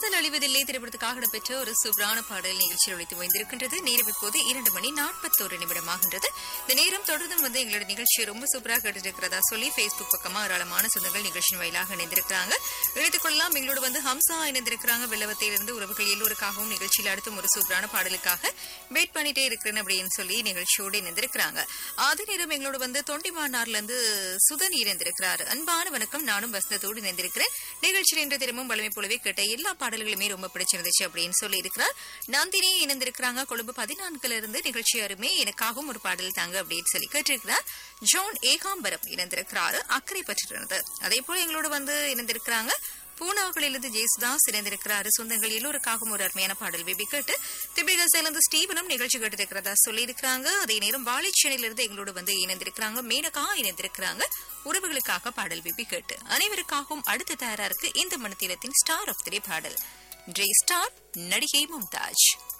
காதல் அழிவதில்லை திரைப்படத்துக்காக இடம்பெற்ற ஒரு சூப்பரான பாடல் நிகழ்ச்சியில் ஒழித்து வைத்திருக்கின்றது நேரம் இப்போது இரண்டு மணி நாற்பத்தோரு நிமிடமாகின்றது இந்த நேரம் தொடர்ந்தும் வந்து எங்களோட நிகழ்ச்சியை ரொம்ப சூப்பராக கேட்டு இருக்கிறதா சொல்லி Facebook பக்கமா ஏராளமான சொந்தங்கள் நிகழ்ச்சியின் வாயிலாக இணைந்திருக்கிறாங்க இணைத்துக் கொள்ளலாம் எங்களோட வந்து ஹம்சா இணைந்திருக்கிறாங்க வெள்ளவத்தையிலிருந்து உறவுகள் எல்லோருக்காகவும் நிகழ்ச்சியில் அடுத்தும் ஒரு சூப்பரான பாடலுக்காக வெயிட் பண்ணிட்டே இருக்கிறேன் அப்படின்னு சொல்லி நிகழ்ச்சியோடு இணைந்திருக்கிறாங்க அதே நேரம் எங்களோட வந்து தொண்டிமானார்ல இருந்து சுதன் இணைந்திருக்கிறார் அன்பான வணக்கம் நானும் வசந்தத்தோடு இணைந்திருக்கிறேன் நிகழ்ச்சியில் இன்று தினமும் வலிமை போலவே கேட்ட எல்லா பாடல்களுமே ரொம்ப பிடிச்சிருந்துச்சு அப்படின்னு சொல்லி இருக்கிறார் நந்தினி இணைந்திருக்கிறாங்க கொழும்பு பதினான்குல இருந்து நிகழ்ச்சி அருமே எனக்காகவும் ஒரு பாடல் தாங்க அப்படின்னு சொல்லி கேட்டிருக்கிறார் ஜோன் ஏகாம்பரம் இணைந்திருக்கிறாரு அக்கறை பற்றிருந்தது அதே போல எங்களோட வந்து இணைந்திருக்கிறாங்க பூனாவிலிருந்து ஜேசுதாஸ் இணைந்திருக்கிறாரு சொந்தங்கள் எல்லோருக்காகவும் ஒரு அருமையான பாடல் பேபி கேட்டு திபிகசிலிருந்து ஸ்டீவனும் நிகழ்ச்சி கேட்டிருக்கிறதா சொல்லியிருக்கிறாங்க அதே நேரம் வாழைச்சேனையிலிருந்து எங்களோட வந்து இணைந்திருக்கிறாங்க மேனகா இணைந்திருக்கிறாங்க உறவுகளுக்காக பாடல் பேபி கேட்டு அனைவருக்காகவும் அடுத்த தயாரா இருக்கு இந்த மனத்திலத்தின் ஸ்டார் ஆஃப் தி பாடல் ஜெய் ஸ்டார் நடிகை மும்தாஜ்